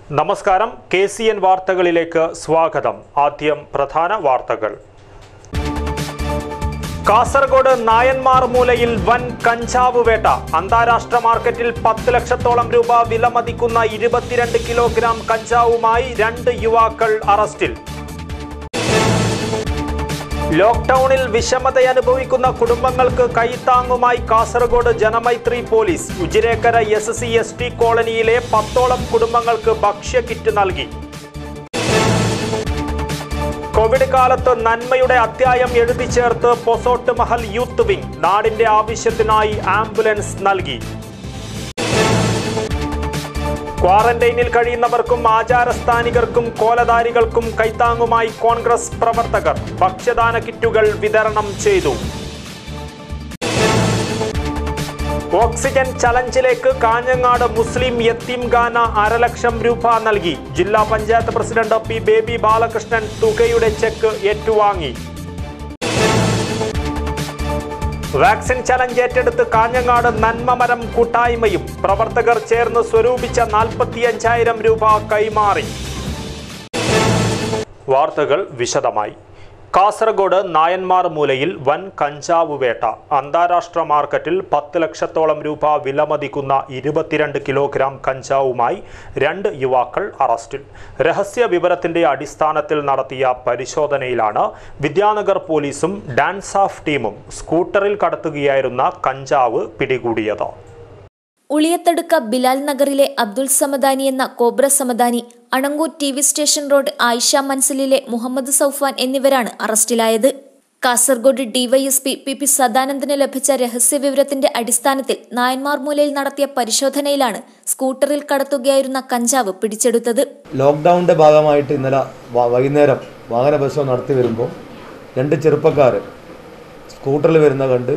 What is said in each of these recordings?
നമസ്കാരം K C N വാർത്തകളിലേക്ക് സ്വാഗതം ആദ്യം പ്രധാന വാർത്തകൾ കാസർഗോഡ് നായന്മാർ മൂലയിൽ വൻ കഞ്ചാവ് വേട്ട അന്താരാഷ്ട്ര മാർക്കറ്റിൽ പത്ത് ലക്ഷത്തോളം രൂപ വിലമതിക്കുന്ന ഇരുപത്തിരണ്ട് കിലോഗ്രാം കഞ്ചാവുമായി രണ്ട് യുവാക്കൾ അറസ്റ്റിൽ ലോക്ക്ഡൌണിൽ വിഷമതയനുഭവിക്കുന്ന കുടുംബങ്ങൾക്ക് കൈത്താങ്ങുമായി Kasaragod Janamaithri police Ujirekkara S C S T കോളനിയിലെ പത്തോളം കുടുംബങ്ങൾക്ക് ഭക്ഷ്യ കിറ്റ് നൽകി കോവിഡ് കാലത്ത് നന്മയുടെ അധ്യായം എഴുതി ചേർത്ത് പൊസോട്ട് മഹൽ യൂത്ത് വിംഗ് നാടിന്റെ ആവശ്യത്തിനായി ആംബുലൻസ് നൽകി ക്വാറന്റൈനിൽ കഴിയുന്നവർക്കും ആചാരസ്ഥാനികർക്കും കോലധാരികൾക്കും കൈത്താങ്ങുമായി കോൺഗ്രസ് പ്രവർത്തകർ ഭക്ഷ്യദാന കിറ്റുകൾ വിതരണം ചെയ്തു ഓക്സിജൻ ചലഞ്ചിലേക്ക് കാഞ്ഞങ്ങാട് മുസ്ലിം യത്തീംഖാന അരലക്ഷം രൂപ നൽകി ജില്ലാ പഞ്ചായത്ത് പ്രസിഡന്റ് പി ബേബി ബാലകൃഷ്ണൻ തുകയുടെ ചെക്ക് ഏറ്റുവാങ്ങി വാക്സിൻ ചലഞ്ച് ഏറ്റെടുത്ത് കാഞ്ഞങ്ങാട് നന്മമരം കൂട്ടായ്മയും പ്രവർത്തകർ ചേർന്ന് സ്വരൂപിച്ച നാൽപ്പത്തിയഞ്ചായിരം രൂപ കൈമാറി വാർത്തകൾ വിശദമായി കാസർഗോഡ് നായന്മാർ മൂലയിൽ വൻ കഞ്ചാവ് വേട്ട അന്താരാഷ്ട്ര മാർക്കറ്റിൽ പത്ത് ലക്ഷത്തോളം രൂപ വിലമതിക്കുന്ന ഇരുപത്തിരണ്ട് കിലോഗ്രാം കഞ്ചാവുമായി രണ്ട് യുവാക്കൾ അറസ്റ്റിൽ രഹസ്യ വിവരത്തിന്റെ അടിസ്ഥാനത്തിൽ നടത്തിയ പരിശോധനയിലാണ് വിദ്യാനഗർ പോലീസും ഡാൻസ് ഓഫ് ടീമും സ്കൂട്ടറിൽ കടത്തുകയായിരുന്ന കഞ്ചാവ് പിടികൂടിയത് ഉളിയത്തടുക്ക ബിലാൽ നഗറിലെ അബ്ദുൾ സമദാനി എന്ന cobra Samadani Anangoor T V station road Ayisha മൻസിലിലെ മുഹമ്മദ് സൗഫാൻ എന്നിവരാണ് അറസ്റ്റിലായത് കാസർഗോഡ് ഡിവൈഎസ്പി പി പി സദാനന്ദന് ലഭിച്ച രഹസ്യവിവരത്തിന്റെ അടിസ്ഥാനത്തിൽ നായന്മാർ മൂലയിൽ നടത്തിയ പരിശോധനയിലാണ് സ്കൂട്ടറിൽ കടത്തുകയായിരുന്ന കഞ്ചാവ് പിടിച്ചെടുത്തത് ലോക്ക്ഡൗണിൻ്റെ ഭാഗമായിട്ട് ഇന്നലെ വ- വൈകുന്നേരം വാഹന പരിശോധന നടത്തി വരുമ്പോൾ രണ്ട് ചെറുപ്പക്കാർ സ്കൂട്ടറിൽ വരുന്ന കണ്ട്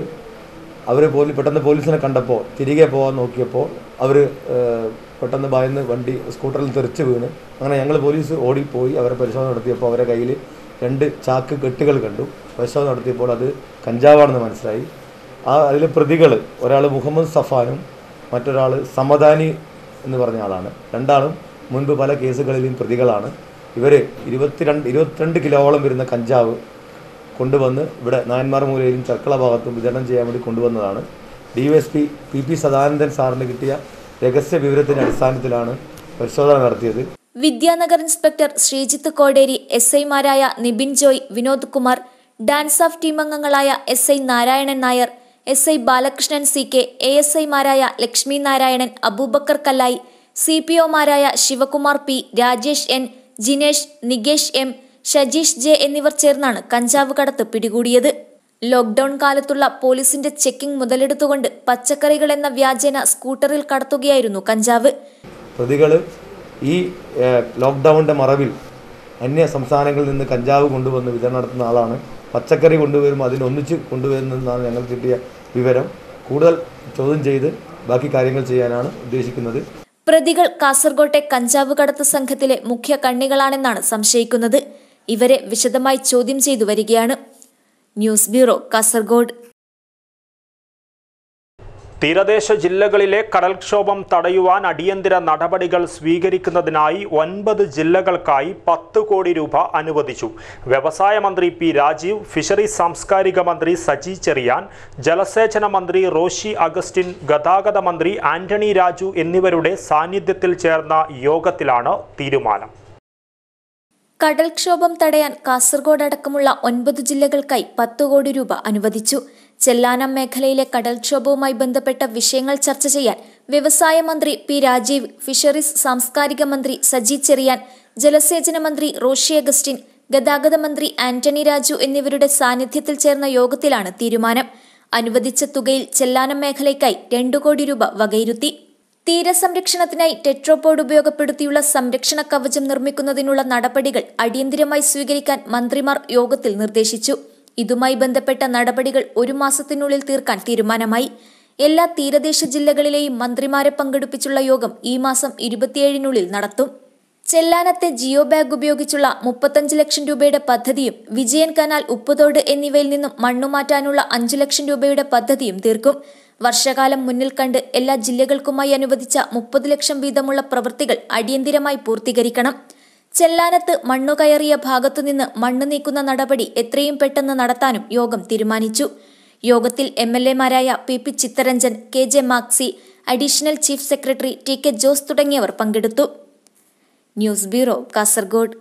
അവർ പോലീ പെട്ടെന്ന് പോലീസിനെ കണ്ടപ്പോൾ തിരികെ പോകാൻ നോക്കിയപ്പോൾ അവർ പെട്ടെന്ന് ഭയന്ന് വണ്ടി സ്കൂട്ടറിൽ തെറിച്ച് വീണ് അങ്ങനെ ഞങ്ങൾ പോലീസ് ഓടിപ്പോയി അവരെ പരിശോധന നടത്തിയപ്പോൾ അവരെ കയ്യിൽ രണ്ട് ചാക്ക് കെട്ടുകൾ കണ്ടു പരിശോധന നടത്തിയപ്പോൾ അത് കഞ്ചാവാണെന്ന് മനസ്സിലായി ആ അതിൽ പ്രതികൾ ഒരാൾ മുഹമ്മദ് സഫാനും മറ്റൊരാൾ സമദാനി എന്ന് പറഞ്ഞ ആളാണ് രണ്ടാളും മുൻപ് പല കേസുകളിലും പ്രതികളാണ് ഇവർ ഇരുപത്തിരണ്ട് ഇരുപത്തിരണ്ട് കിലോളം വരുന്ന കഞ്ചാവ് കൊണ്ടുവന്ന് ഇവിടെ നായന്മാർ മൂലയിലും ചർക്കള ഭാഗത്തും വിതരണം ചെയ്യാൻ വേണ്ടി കൊണ്ടുവന്നതാണ് D S P P P Sadanandan സാറിന് കിട്ടിയ രഹസ്യ വിവരത്തിൻ്റെ അടിസ്ഥാനത്തിലാണ് പരിശോധന നടത്തിയത് വിദ്യാനഗർ ഇൻസ്പെക്ടർ ശ്രീജിത്ത് കോടേരി എസ് ഐമാരായ Nibin Joy Vinod Kumar DANSAF team അംഗങ്ങളായ S I Narayanan Nair S I Balakrishnan C K A S ഐമാരായ ലക്ഷ്മി നാരായണൻ അബൂബക്കർ കല്ലായി സി പി ഒമാരായ Sivakumar P Rajesh N Jinesh Nikesh M Shajeesh J എന്നിവർ ചേർന്നാണ് കഞ്ചാവ് കടത്ത് പിടികൂടിയത് ലോക്ഡൌൺ കാലത്തുള്ള പോലീസിന്റെ ചെക്കിംഗ് മുതലെടുത്തുകൊണ്ട് പച്ചക്കറികൾ എന്ന വ്യാജേന സ്കൂട്ടറിൽ കടത്തുകയായിരുന്നു കഞ്ചാവ് പ്രതികൾ ഈ ഏഹ്, ലോക്ക്ഡൗണിൻ്റെ മറവിൽ അന്യ സംസ്ഥാനങ്ങളിൽ നിന്ന് കഞ്ചാവ് കൊണ്ടുവന്ന് വിതരണം നടത്തുന്ന ആളാണ് പച്ചക്കറി കൊണ്ടുവരുമ്പോൾ അതിനൊന്നിച്ച് കൊണ്ടുവരുന്നതെന്നാണ് ഞങ്ങൾക്ക് കിട്ടിയ വിവരം കൂടുതൽ ചോദ്യം ചെയ്ത് ബാക്കി കാര്യങ്ങൾ ചെയ്യാനാണ് ഉദ്ദേശിക്കുന്നത് പ്രതികൾ കാസർകോട്ടെ കഞ്ചാവ് കടത്ത് സംഘത്തിലെ മുഖ്യ കണ്ണികളാണെന്നാണ് സംശയിക്കുന്നത് ഇവരെ വിശദമായി ചോദ്യം ചെയ്തു വരികയാണ് ന്യൂസ് ബ്യൂറോ കാസർഗോഡ് തീരദേശ ജില്ലകളിലെ കടൽക്ഷോഭം തടയുവാൻ അടിയന്തര നടപടികൾ സ്വീകരിക്കുന്നതിനായി ഒൻപത് ജില്ലകൾക്കായി പത്ത് കോടി രൂപ അനുവദിച്ചു വ്യവസായ മന്ത്രി പി രാജീവ് ഫിഷറീസ് സാംസ്കാരിക മന്ത്രി സജി ചെറിയാൻ ജലസേചന മന്ത്രി റോഷി അഗസ്റ്റിൻ ഗതാഗത മന്ത്രി ആന്റണി രാജു എന്നിവരുടെ സാന്നിധ്യത്തിൽ ചേർന്ന യോഗത്തിലാണ് തീരുമാനം കടൽക്ഷോഭം തടയാൻ കാസർഗോഡ് അടക്കമുള്ള ഒൻപത് ജില്ലകൾക്കായി പത്ത് കോടി രൂപ അനുവദിച്ചു ചെല്ലാനം മേഖലയിലെ കടൽക്ഷോഭവുമായി ബന്ധപ്പെട്ട വിഷയങ്ങൾ ചർച്ച ചെയ്യാൻ വ്യവസായ മന്ത്രി പി രാജീവ് ഫിഷറീസ് സാംസ്കാരിക മന്ത്രി സജി ചെറിയാൻ ജലസേചന മന്ത്രി റോഷി അഗസ്റ്റിൻ ഗതാഗത മന്ത്രി ആന്റണി രാജു എന്നിവരുടെ സാന്നിധ്യത്തിൽ ചേർന്ന യോഗത്തിലാണ് തീരുമാനം അനുവദിച്ച തുകയിൽ ചെല്ലാനം മേഖലയ്ക്കായി രണ്ടു കോടി രൂപ വകയിരുത്തി തീരസംരക്ഷണത്തിനായി ടെട്രോപോഡ് ഉപയോഗപ്പെടുത്തിയുള്ള സംരക്ഷണ കവചം നിർമ്മിക്കുന്നതിനുള്ള നടപടികൾ അടിയന്തിരമായി സ്വീകരിക്കാൻ മന്ത്രിമാർ യോഗത്തിൽ നിർദ്ദേശിച്ചു ഇതുമായി ബന്ധപ്പെട്ട നടപടികൾ ഒരു മാസത്തിനുള്ളിൽ തീർക്കാൻ തീരുമാനമായി എല്ലാ തീരദേശ ജില്ലകളിലെയും മന്ത്രിമാരെ പങ്കെടുപ്പിച്ചുള്ള യോഗം ഈ മാസം ഇരുപത്തിയേഴിനുള്ളിൽ നടത്തും ചെല്ലാനത്തെ ജിയോ ബാഗ് ഉപയോഗിച്ചുള്ള മുപ്പത്തഞ്ച് ലക്ഷം രൂപയുടെ പദ്ധതിയും വിജയൻ കനാൽ ഉപ്പുതോട് എന്നിവയിൽ നിന്നും മണ്ണുമാറ്റാനുള്ള അഞ്ചു ലക്ഷം രൂപയുടെ പദ്ധതിയും തീർക്കും വർഷകാലം മുന്നിൽ കണ്ട് എല്ലാ ജില്ലകൾക്കുമായി അനുവദിച്ച മുപ്പത് ലക്ഷം വീതമുള്ള പ്രവൃത്തികൾ അടിയന്തിരമായി പൂർത്തീകരിക്കണം ചെല്ലാനത്ത് മണ്ണു കയറിയ ഭാഗത്തുനിന്ന് മണ്ണ് നീക്കുന്ന നടപടി എത്രയും പെട്ടെന്ന് നടത്താനും യോഗം തീരുമാനിച്ചു യോഗത്തിൽ എം എൽ എമാരായ P P Chitharanjan K J Maxi additional chief secretary T K Jose തുടങ്ങിയവർ പങ്കെടുത്തു ന്യൂസ് ബ്യൂറോ കാസർഗോഡ്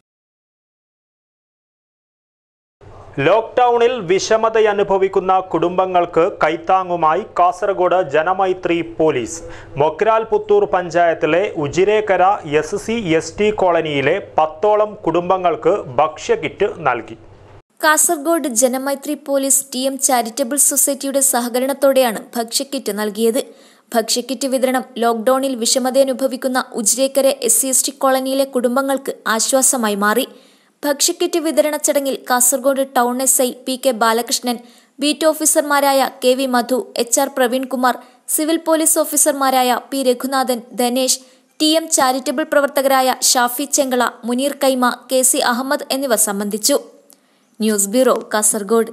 ലോക്ക്ഡൌണിൽ വിഷമതയനുഭവിക്കുന്ന കുടുംബങ്ങൾക്ക് കൈത്താങ്ങുമായി കാസർഗോഡ് ജനമൈത്രി പോലീസ് മൊക്രാൽ പുത്തൂർ പഞ്ചായത്തിലെ Ujirekkara S C S T കോളനിയിലെ പത്തോളം കുടുംബങ്ങൾക്ക് ഭക്ഷ്യകിറ്റ് നൽകി Kasaragod Janamaithri police T M charitable സൊസൈറ്റിയുടെ സഹകരണത്തോടെയാണ് ഭക്ഷ്യക്കിറ്റ് നൽകിയത് ഭക്ഷ്യക്കിറ്റ് വിതരണം ലോക്ഡൌണിൽ വിഷമതയനുഭവിക്കുന്ന Ujirekkara S C S T കോളനിയിലെ കുടുംബങ്ങൾക്ക് ആശ്വാസമായി മാറി ഭക്ഷ്യക്കിറ്റ് വിതരണ ചടങ്ങിൽ Kasaragod town S I P K Balakrishnan beat ഓഫീസർമാരായ K V Madhu H R Praveenkumar civil police ഓഫീസർമാരായ P Raghunathan Dhanesh T M charitable പ്രവർത്തകരായ ഷാഫി ചെങ്കള മുനീർ കൈമ കെ സി അഹമ്മദ് എന്നിവർ സംബന്ധിച്ചു ന്യൂസ് ബ്യൂറോ കാസർഗോഡ്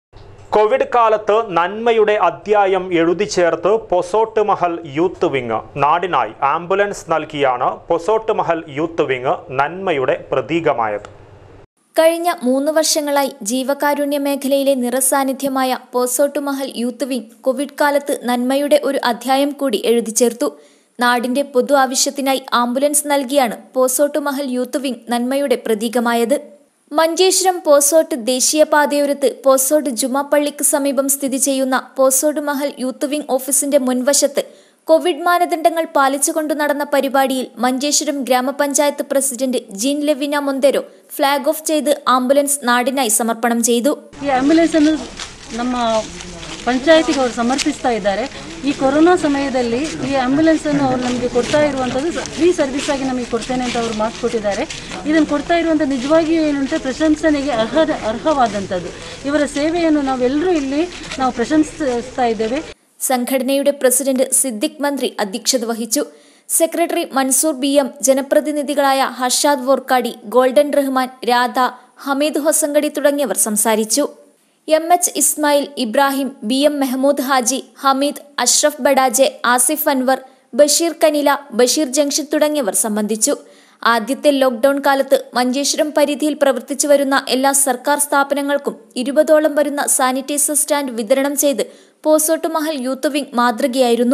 കോവിഡ് കാലത്ത് നന്മയുടെ അധ്യായം എഴുതി ചേർത്ത് പൊസോട്ട് മഹൽ യൂത്ത് വിങ് നാടിനായി ആംബുലൻസ് നൽകിയാണ് പൊസോട്ട് മഹൽ യൂത്ത് വിങ് നന്മയുടെ പ്രതീകമായത് കഴിഞ്ഞ മൂന്ന് വർഷങ്ങളായി ജീവകാരുണ്യ മേഖലയിലെ നിറസാന്നിധ്യമായ പോസോട്ടുമഹൽ യൂത്ത് വിംഗ് കോവിഡ് കാലത്ത് നന്മയുടെ ഒരു അധ്യായം കൂടി എഴുതി ചേർത്തു നാടിന്റെ പൊതു ആവശ്യത്തിനായി ആംബുലൻസ് നൽകിയാണ് പോസോട്ടുമഹൽ യൂത്ത് വിംഗ് നന്മയുടെ പ്രതീകമായത് മഞ്ചേശ്വരം പോസോട്ട് ദേശീയപാതയോരത്ത് പോസോട്ട് ജുമാപ്പള്ളിക്ക് സമീപം സ്ഥിതി ചെയ്യുന്ന പോസോട്ട് മഹൽ യൂത്ത് വിംഗ് ഓഫീസിന്റെ മുൻവശത്ത് കോവിഡ് മാനദണ്ഡങ്ങൾ പാലിച്ചുകൊണ്ട് നടന്ന പരിപാടിയിൽ Manjeshwaram gramapanchayat president Jean Levina Monteiro flag off ചെയ്ത് ಆಂಬುಲೆನ್ಸ್ ನಾಡಿನಾയി ಸಮರ್ಪಣಂ ചെയ്തു ಈ ಆಂಬ್ಯುಲೆನ್ಸ್ ಅನ್ನು ನಮ್ಮ ಪಂಚಾಯತಿಗೆ ಅವರು ಸಮರ್ಪಿಸ್ತಾ ಇದ್ದಾರೆ ಈ ಕೊರೋನಾ ಸಮಯದಲ್ಲಿ ಈ ಆಂಬ್ಯುಲೆನ್ಸ್ ಅನ್ನು ಅವರು ನಮಗೆ ಕೊಡ್ತಾ ಇರುವಂಥದ್ದು ಫ್ರೀ ಸರ್ವಿಸ್ ಆಗಿ ನಮಗೆ ಕೊಡ್ತೇನೆ ಅಂತ ಅವರು ಮಾತು ಕೊಟ್ಟಿದ್ದಾರೆ ಇದನ್ನು ಕೊಡ್ತಾ ಇರುವಂಥ ನಿಜವಾಗಿಯೂ ಏನಂటే ಪ್ರಶಂಸನೆಗೆ ಅರ್ಹ ಅರ್ಹವಾದಂಥದ್ದು ಇವರ ಸೇವೆಯನ್ನು ನಾವೆಲ್ಲರೂ ಇಲ್ಲಿ ನಾವು ಪ್ರಶಂಸಿಸ್ತಾ ಇದ್ದೇವೆ സംഘടനയുടെ പ്രസിഡന്റ് സിദ്ദിഖ് മന്ത്രി അധ്യക്ഷത വഹിച്ചു സെക്രട്ടറി മൻസൂർ ബി എം ജനപ്രതിനിധികളായ ഹർഷാദ് വോർക്കാടി ഗോൾഡൻ റഹ്മാൻ രാധ ഹമീദ് ഹൊസങ്കടി തുടങ്ങിയവർ സംസാരിച്ചു M H Ismail Ibrahim B M Mehmood Haji Hameed Ashraf Badaje Asif Anwar Basheer Kanila Basheer junction തുടങ്ങിയവർ സംബന്ധിച്ചു ആദ്യത്തെ ലോക്ഡൌൺ കാലത്ത് മഞ്ചേശ്വരം പരിധിയിൽ പ്രവർത്തിച്ചു വരുന്ന എല്ലാ സർക്കാർ സ്ഥാപനങ്ങൾക്കും ഇരുപതോളം വരുന്ന സാനിറ്റൈസർ സ്റ്റാൻഡ് വിതരണം ചെയ്ത് പോസോട്ടുമഹൽ യൂത്ത് വിംഗ് മാതൃകയായിരുന്നു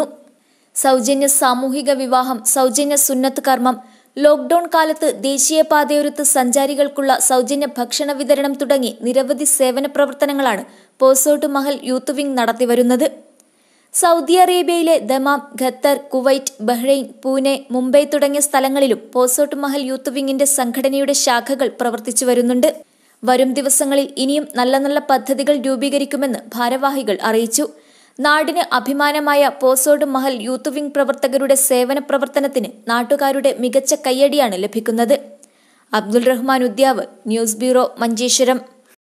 സൗജന്യ സാമൂഹിക വിവാഹം സൗജന്യ സുന്നത്ത് കർമ്മം ലോക്ഡൌൺ കാലത്ത് ദേശീയപാതയോരത്ത് സഞ്ചാരികൾക്കുള്ള സൗജന്യ ഭക്ഷണ വിതരണം തുടങ്ങി നിരവധി സേവന പ്രവർത്തനങ്ങളാണ് പോസോട്ട് മഹൽ യൂത്ത് വിംഗ് നടത്തിവരുന്നത് സൗദി അറേബ്യയിലെ Dammam Qatar Kuwait Bahrain Pune Mumbai തുടങ്ങിയ സ്ഥലങ്ങളിലും പോസോട്ട് മഹൽ യൂത്ത് വിങ്ങിന്റെ സംഘടനയുടെ ശാഖകൾ പ്രവർത്തിച്ചു വരുന്നുണ്ട് വരും ദിവസങ്ങളിൽ ഇനിയും നല്ല നല്ല പദ്ധതികൾ രൂപീകരിക്കുമെന്ന് ഭാരവാഹികൾ അറിയിച്ചു നാടിന് അഭിമാനമായ പോസോഡ് മഹൽ യൂത്ത് വിംഗ് പ്രവർത്തകരുടെ സേവന പ്രവർത്തനത്തിന് നാട്ടുകാരുടെ മികച്ച കയ്യടിയാണ് ലഭിക്കുന്നത് Abdul Rahman Udyavar news bureau Manjeshwaram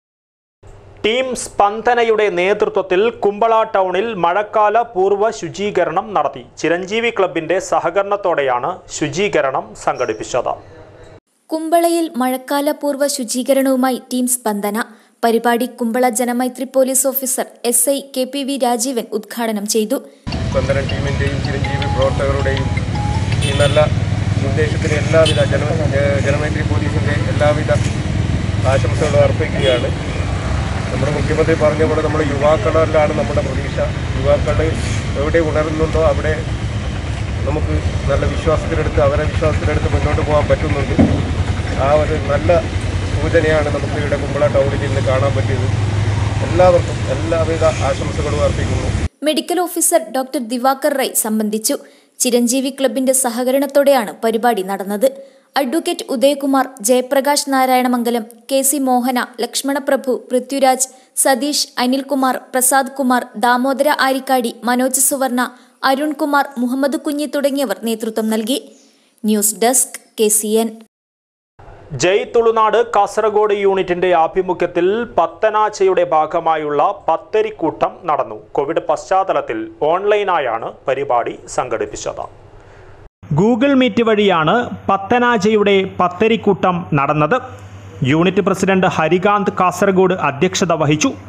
team സ്പന്ദനയുടെ നേതൃത്വത്തിൽ കുമ്പള ടൗണിൽ മഴക്കാല പൂർവ്വ ശുചീകരണം നടത്തി ചിരഞ്ജീവി ക്ലബിന്റെ സഹകരണത്തോടെയാണ് ശുചീകരണം സംഘടിപ്പിച്ചത് കുമ്പളയിൽ മഴക്കാല പൂർവ്വ ശുചീകരണവുമായി ടീം സ്പന്ദന പരിപാടി Kumbala Janamaithri police officer S I K P V Rajeevan ഉദ്ഘാടനം ചെയ്തു സ്പന്ദന ടീമിൻ്റെയും ചിരഞ്ജീവി പ്രവർത്തകരുടെയും ഈ നല്ല ഉദ്ദേശത്തിന് എല്ലാവിധ ജന ജ- ജനമൈത്രി പോലീസിൻ്റെ എല്ലാവിധ ആശംസകളും അർപ്പിക്കുകയാണ് നമ്മുടെ മുഖ്യമന്ത്രി പറഞ്ഞ പോലെ നമ്മുടെ യുവാക്കളിലാണ് നമ്മുടെ പ്രതീക്ഷ യുവാക്കൾ എവിടെ ഉണരുന്നുണ്ടോ അവിടെ നമുക്ക് നല്ല വിശ്വാസത്തിലെടുത്ത് അവരെ വിശ്വാസത്തിലെടുത്ത് മുന്നോട്ട് പോകാൻ പറ്റുന്നുണ്ട് ആ ഒരു നല്ല സൂചനയാണ് നമുക്ക് ഇവിടെ കുമ്പള ടൗണിൽ ഇന്ന് കാണാൻ പറ്റിയത് എല്ലാവർക്കും എല്ലാവിധ ആശംസകളും അർപ്പിക്കുന്നു medical officer doctor Diwakar Rai സംബന്ധിച്ചു ചിരഞ്ജീവി ക്ലബിന്റെ സഹകരണത്തോടെയാണ് പരിപാടി നടന്നത് advocate Udayakumar Jayaprakash Narayanamangalam K C Mohana Lakshmanaprabhu Prithviraj Satheesh Anilkumar Prasad Kumar Damodara Arikkady Manoj Suvarna Arunkumar Muhammad Kunhi തുടങ്ങിയവർ നേതൃത്വം നൽകി news desk K C N Jai Tulunad Kasaragod യൂണിറ്റിന്റെ ആഭിമുഖ്യത്തിൽ പത്തനാച്ചയുടെ ഭാഗമായുള്ള പത്തരിക്കൂട്ടം നടന്നു കോവിഡ് പശ്ചാത്തലത്തിൽ ഓൺലൈനായാണ് പരിപാടി സംഘടിപ്പിച്ചത് ഗൂഗിൾ മീറ്റ് വഴിയാണ് പത്തനാചയുടെ പത്തരിക്കൂട്ടം നടന്നത് യൂണിറ്റ് പ്രസിഡന്റ് ഹരികാന്ത് കാസർഗോഡ് അധ്യക്ഷത വഹിച്ചു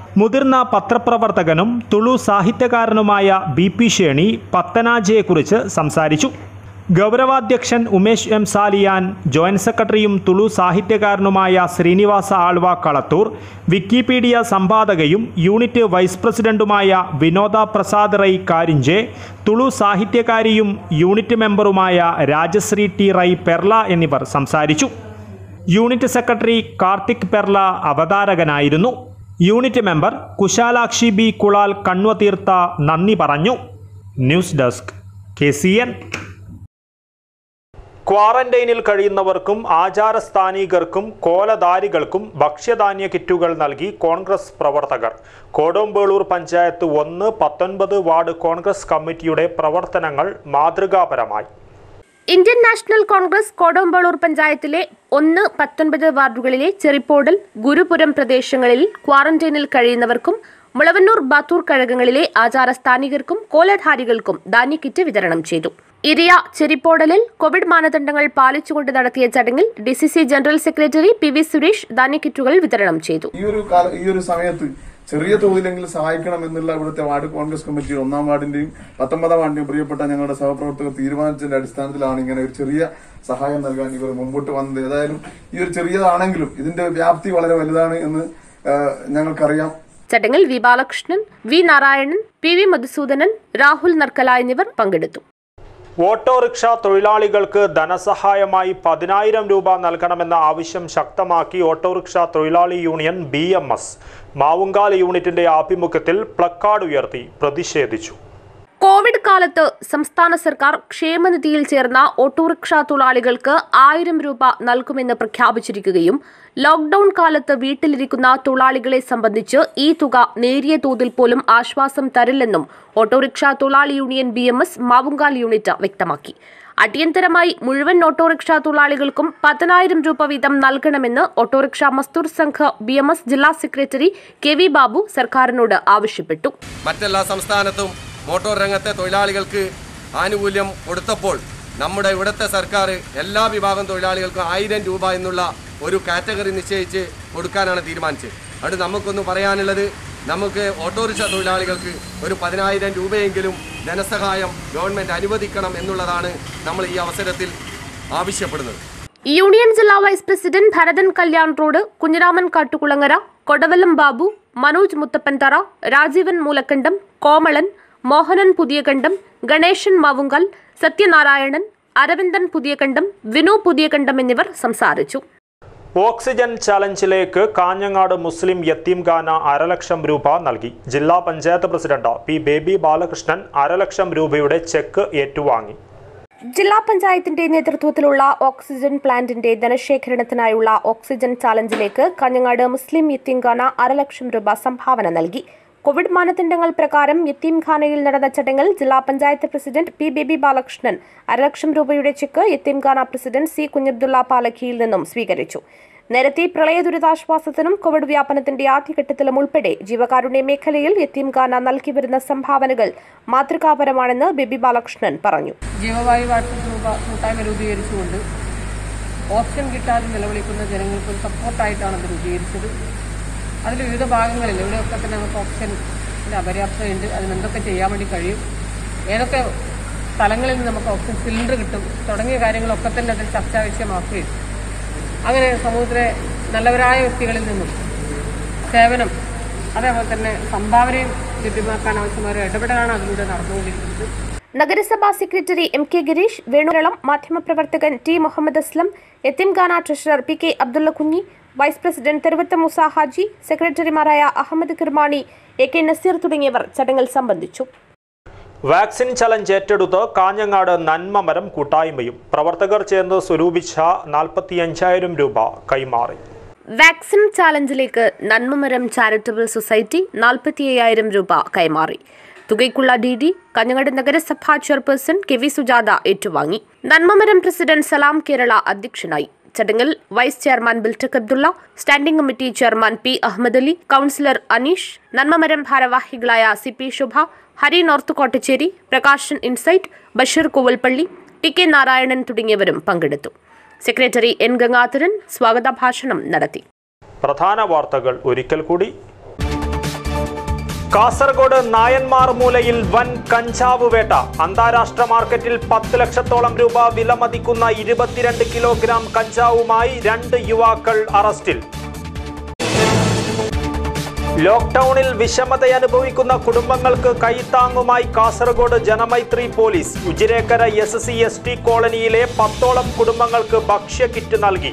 മുതിർന്ന പത്രപ്രവർത്തകനും തുളു സാഹിത്യകാരനുമായ ബി പി ഷേണി പത്തനാജയെക്കുറിച്ച് സംസാരിച്ചു ഗൗരവാധ്യക്ഷൻ ഉമേഷ് എം സാലിയാൻ ജോയിന്റ് സെക്രട്ടറിയും തുളു സാഹിത്യകാരനുമായ ശ്രീനിവാസ ആൾവ കളത്തൂർ വിക്കിപീഡിയ സമ്പാദകയും യൂണിറ്റ് വൈസ് പ്രസിഡന്റുമായ വിനോദ പ്രസാദ് റൈ കാരിഞ്ചെ തുളു സാഹിത്യകാരിയും യൂണിറ്റ് മെമ്പറുമായ രാജശ്രീ ടി റൈ പെർല എന്നിവർ സംസാരിച്ചു യൂണിറ്റ് സെക്രട്ടറി കാർത്തിക് പെർല അവതാരകനായിരുന്നു unit member Kushalakshi B Kulal Kanvatheertha നന്ദി പറഞ്ഞു news desk K C N ക്വാറന്റൈനിൽ കഴിയുന്നവർക്കും ആചാരസ്ഥാനികർക്കും കോലധാരികൾക്കും ഭക്ഷ്യധാന്യ കിറ്റുകൾ നൽകി കോൺഗ്രസ് പ്രവർത്തകർ കോടോമ്പേളൂർ പഞ്ചായത്ത് ഒന്ന് പത്തൊൻപത് വാർഡ് കോൺഗ്രസ് കമ്മിറ്റിയുടെ പ്രവർത്തനങ്ങൾ മാതൃകാപരമായി ഇന്ത്യൻ നാഷണൽ കോൺഗ്രസ് കോടോമ്പളൂർ പഞ്ചായത്തിലെ ഒന്ന് പത്തൊൻപത് വാർഡുകളിലെ ചെറിപ്പോടൽ ഗുരുപുരം പ്രദേശങ്ങളിൽ ക്വാറന്റൈനിൽ കഴിയുന്നവർക്കും മുളവന്നൂർ ബാത്തൂർ കഴകങ്ങളിലെ ആചാരസ്ഥാനികർക്കും കോലധാരികൾക്കും ധാന്യക്കിറ്റ് വിതരണം ചെയ്തു ഇരിയ ചെറിപ്പോടലിൽ കോവിഡ് മാനദണ്ഡങ്ങൾ പാലിച്ചുകൊണ്ട് നടത്തിയ ചടങ്ങിൽ DCC general secretary P V Suresh ധാന്യക്കിറ്റുകൾ വിതരണം ചെയ്തു ഈ ഒരു കാല ഈ ഒരു സമയത്ത് ചെറിയ തോതിലെങ്കിലും സഹായിക്കണം എന്നുള്ള ഇവിടുത്തെ വാർഡ് കോൺഗ്രസ് കമ്മിറ്റി ഒന്നാം വാർഡിന്റെയും പത്തൊമ്പതാം വാർഡിന്റെയും പ്രിയപ്പെട്ട ഞങ്ങളുടെ സഹപ്രവർത്തകർ തീരുമാനിച്ചതിന്റെ അടിസ്ഥാനത്തിലാണ് ഇങ്ങനെ ഒരു ചെറിയ സഹായം നൽകാൻ ഇവർ മുമ്പോട്ട് വന്നത് ഏതായാലും ഈ ഒരു ചെറിയതാണെങ്കിലും ഇതിന്റെ വ്യാപ്തി വളരെ വലുതാണ് എന്ന് ആ, ഞങ്ങൾക്കറിയാം ചടങ്ങിൽ V Balakrishnan V Narayanan P V Madhusoodanan Rahul Narkkala എന്നിവർ പങ്കെടുത്തു ഓട്ടോറിക്ഷ തൊഴിലാളികൾക്ക് ധനസഹായമായി പതിനായിരം രൂപ നൽകണമെന്ന ആവശ്യം ശക്തമാക്കി ഓട്ടോറിക്ഷ തൊഴിലാളി union B M S Mavungal യൂണിറ്റിന്റെ ആഭിമുഖ്യത്തിൽ പ്ലക്കാർഡ് ഉയർത്തി പ്രതിഷേധിച്ചു കോവിഡ് കാലത്ത് സംസ്ഥാന സർക്കാർ ക്ഷേമനിധിയിൽ ചേർന്ന ഓട്ടോറിക്ഷ തൊഴിലാളികൾക്ക് ആയിരം രൂപ നൽകുമെന്ന് പ്രഖ്യാപിച്ചിരിക്കുകയും ലോക്ഡൌൺ കാലത്ത് വീട്ടിലിരിക്കുന്ന തൊഴിലാളികളെ സംബന്ധിച്ച് ഈ തുക നേരിയ തോതിൽ പോലും ആശ്വാസം തരില്ലെന്നും ഓട്ടോറിക്ഷ തൊഴിലാളി union B M S Mavungal unit വ്യക്തമാക്കി അടിയന്തരമായി മുഴുവൻ ഓട്ടോറിക്ഷ തൊഴിലാളികൾക്കും പതിനായിരം രൂപ വീതം നൽകണമെന്ന് autorickshaw Mazdoor Sangh B M S ജില്ലാ സെക്രട്ടറി കെ വി ബാബു സർക്കാരിനോട് ആവശ്യപ്പെട്ടു മറ്റെല്ലാ സംസ്ഥാനത്തും മോട്ടോർ രംഗത്തെ തൊഴിലാളികൾക്ക് ആനുകൂല്യം കൊടുത്തപ്പോൾ നമ്മുടെ ഇവിടുത്തെ സർക്കാർ എല്ലാ വിഭാഗം തൊഴിലാളികൾക്കും ആയിരം രൂപ എന്നുള്ള ഒരു കാറ്റഗറി നിശ്ചയിച്ച് കൊടുക്കാനാണ് തീരുമാനിച്ചത് അത് നമുക്കൊന്ന് പറയാനുള്ളത് നമുക്ക് ഓട്ടോറിക്ഷ തൊഴിലാളികൾക്ക് ഒരു പതിനായിരം രൂപയെങ്കിലും ധനസഹായം ഗവൺമെൻറ് അനുവദിക്കണം എന്നുള്ളതാണ് നമ്മൾ ഈ അവസരത്തിൽ ആവശ്യപ്പെടുന്നത് യൂണിയൻ ജില്ലാ vice president Bharathan Kalyan road Kunhiraman Kattukulangara Kodavalam Babu Manoj Muthappanthara Rajeevan Moolakandam Komalan Mohanan Puthiyakandam Ganesan Mavungal Sathyanarayanan Aravindan Puthiyakandam Vinu Puthiyakandam എന്നിവർ സംസാരിച്ചു ഓക്സിജൻ ചലഞ്ചിലേക്ക് കാഞ്ഞങ്ങാട് മുസ്ലിം യത്തീംഖാന അരലക്ഷം രൂപ നൽകി ജില്ലാ പഞ്ചായത്ത് പ്രസിഡന്റ് പി ബേബി ബാലകൃഷ്ണൻ അരലക്ഷം രൂപയുടെ ചെക്ക് ഏറ്റുവാങ്ങി ജില്ലാ പഞ്ചായത്തിന്റെ നേതൃത്വത്തിലുള്ള ഓക്സിജൻ പ്ലാന്റിന്റെ ധനശേഖരണത്തിനായുള്ള ഓക്സിജൻ ചാലഞ്ചിലേക്ക് കാഞ്ഞങ്ങാട് മുസ്ലിം യത്തീംഖാന അരലക്ഷം രൂപ സംഭാവന നൽകി കോവിഡ് മാനദണ്ഡങ്ങൾ പ്രകാരം യത്തീംഖാനയിൽ നടന്ന ചടങ്ങിൽ ജില്ലാ പഞ്ചായത്ത് പ്രസിഡന്റ് പി ബേബി ബാലകൃഷ്ണൻ അരലക്ഷം രൂപയുടെ ചെക്ക് യത്തീംഖാന പ്രസിഡന്റ് സി കുഞ്ഞബ്ദുള്ള പാലക്കിയിൽ നിന്നും സ്വീകരിച്ചു നേരത്തെ പ്രളയ ദുരിതാശ്വാസത്തിനും കോവിഡ് വ്യാപനത്തിന്റെ ആദ്യഘട്ടത്തിലും ഉൾപ്പെടെ ജീവകാരുണ്യ മേഖലയിൽ യത്തീംഖാന നൽകി വരുന്ന സംഭാവനകൾ മാതൃകാപരമാണെന്ന് ബേബി ബാലകൃഷ്ണൻ പറഞ്ഞു ജീവവായു വാട്സപ്പ് രൂപ കൂട്ടായ്മ രൂപീകരിച്ചുകൊണ്ട് ഓപ്ഷൻ കിട്ടാതെ നിലവിളിക്കുന്ന ജനങ്ങൾക്ക് ഒരു സപ്പോർട്ടായിട്ടാണ് അത് രൂപീകരിച്ചത് അതിൽ വിവിധ ഭാഗങ്ങളിൽ ഇവിടെയൊക്കെ തന്നെ നമുക്ക് ഓപ്ഷൻ്റെ അപര്യാപ്തതയുണ്ട് അതിന് എന്തൊക്കെ ചെയ്യാൻ വേണ്ടി കഴിയും ഏതൊക്കെ സ്ഥലങ്ങളിൽ നിന്ന് നമുക്ക് ഓപ്ഷൻ സിലിണ്ടർ കിട്ടും തുടങ്ങിയ കാര്യങ്ങളൊക്കെ തന്നെ അതിൽ ചർച്ചാ വിഷയമാക്കുകയും അങ്ങനെ സമൂഹത്തിലെ നല്ലവരായ വ്യക്തികളിൽ നിന്നും സേവനം അതേപോലെ തന്നെ സംഭാവനയും ലഭ്യമാക്കാൻ ആവശ്യമായ ഒരു ഇടപെടലാണ് അതിലൂടെ നടന്നുകൊണ്ടിരിക്കുന്നത് നഗരസഭാ secretary M K Gireesh Venuralam മാധ്യമപ്രവർത്തകൻ ടി മുഹമ്മദ് അസ്ലം യത്തീംഖാന treasurer P K Abdulla Kunhi vice president Theruvath Moosa Haji സെക്രട്ടറിമാരായ അഹമ്മദ് കിർമാണി എ കെ നസീർ തുടങ്ങിയവർ ചടങ്ങിൽ സംബന്ധിച്ചു വാക്സിൻ ചലഞ്ച് ഏറ്റെടുത്ത് കാഞ്ഞങ്ങാട് നന്മമരം കൂട്ടായ്മയും പ്രവർത്തകർ ചേർന്ന് സ്വരൂപിച്ച നാൽപ്പത്തിയഞ്ചായിരം രൂപ കൈമാറി വാക്സിൻ ചാലഞ്ചിലേക്ക് നന്മമരം ചാരിറ്റബിൾ സൊസൈറ്റി നാൽപ്പത്തി അയ്യായിരം രൂപ കൈമാറി തുകയ്ക്കുള്ള ഡി ഡി കാഞ്ഞങ്ങാട് നഗരസഭാ ചെയർപേഴ്സൺ കെ വി സുജാത ഏറ്റുവാങ്ങി നന്മമരം പ്രസിഡന്റ് സലാം കേരള അധ്യക്ഷനായി ചടങ്ങിൽ vice chairman Biltech Abdulla standing committee chairman P Ahammed Ali councillor Aneesh Nanmamaram ഭാരവാഹികളായ C P Shubha Hari north Kottacheri Prakashan insight Basheer Kovalpally T K Narayanan തുടങ്ങിയവരും പങ്കെടുത്തു സെക്രട്ടറി എൻ ഗംഗാധരൻ സ്വാഗത ഭാഷണം നടത്തി പ്രധാന വാർത്തകൾ ഒരിക്കൽ കൂടി കാസർഗോഡ് നായന്മാർ മൂലയിൽ വൻ കഞ്ചാവ് വേട്ട അന്താരാഷ്ട്ര മാർക്കറ്റിൽ പത്ത് ലക്ഷത്തോളം രൂപ വില മതിക്കുന്ന ഇരുപത്തിരണ്ട് കിലോഗ്രാം കഞ്ചാവുമായി രണ്ട് യുവാക്കൾ അറസ്റ്റിൽ ലോക്ക്ഡൌണിൽ വിഷമതയനുഭവിക്കുന്ന കുടുംബങ്ങൾക്ക് കൈത്താങ്ങുമായി Kasaragod Janamaithri police Ujirekkara S C S T കോളനിയിലെ പത്തോളം കുടുംബങ്ങൾക്ക് ഭക്ഷ്യ കിറ്റ് നൽകി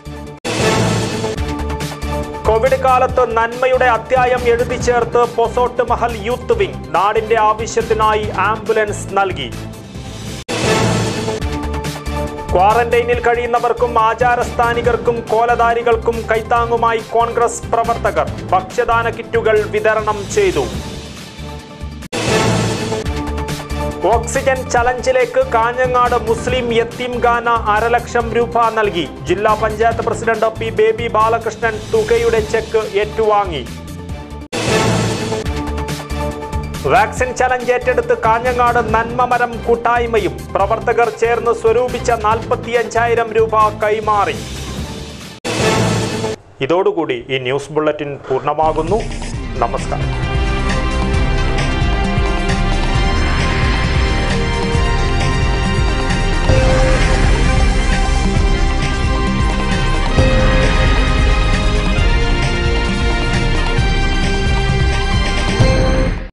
കോവിഡ് കാലത്ത് നന്മയുടെ അധ്യായം എഴുതി ചേർത്ത് പൊസോട്ട് മഹൽ യൂത്ത് വിംഗ് നാടിന്റെ ആവശ്യത്തിനായി ആംബുലൻസ് നൽകി ക്വാറന്റൈനിൽ കഴിയുന്നവർക്കും ആചാരസ്ഥാനികർക്കും കോലധാരികൾക്കും കൈത്താങ്ങുമായി കോൺഗ്രസ് പ്രവർത്തകർ ഭക്ഷ്യദാന കിറ്റുകൾ വിതരണം ചെയ്തു ഓക്സിജൻ ചലഞ്ചിലേക്ക് കാഞ്ഞങ്ങാട് മുസ്ലിം യത്തീംഖാന അരലക്ഷം രൂപ നൽകി ജില്ലാ പഞ്ചായത്ത് പ്രസിഡന്റ് പി ബേബി ബാലകൃഷ്ണൻ തുകയുടെ ചെക്ക് ഏറ്റുവാങ്ങി വാക്സിൻ ചലഞ്ച് ഏറ്റെടുത്ത് കാഞ്ഞങ്ങാട് നന്മമരം കൂട്ടായ്മയും പ്രവർത്തകർ ചേർന്ന് സ്വരൂപിച്ച നാൽപ്പത്തിയഞ്ചായിരം രൂപ കൈമാറി ഇതോടുകൂടി ഈ ന്യൂസ് ബുള്ളറ്റിൻ പൂർണ്ണമാകുന്നു നമസ്കാരം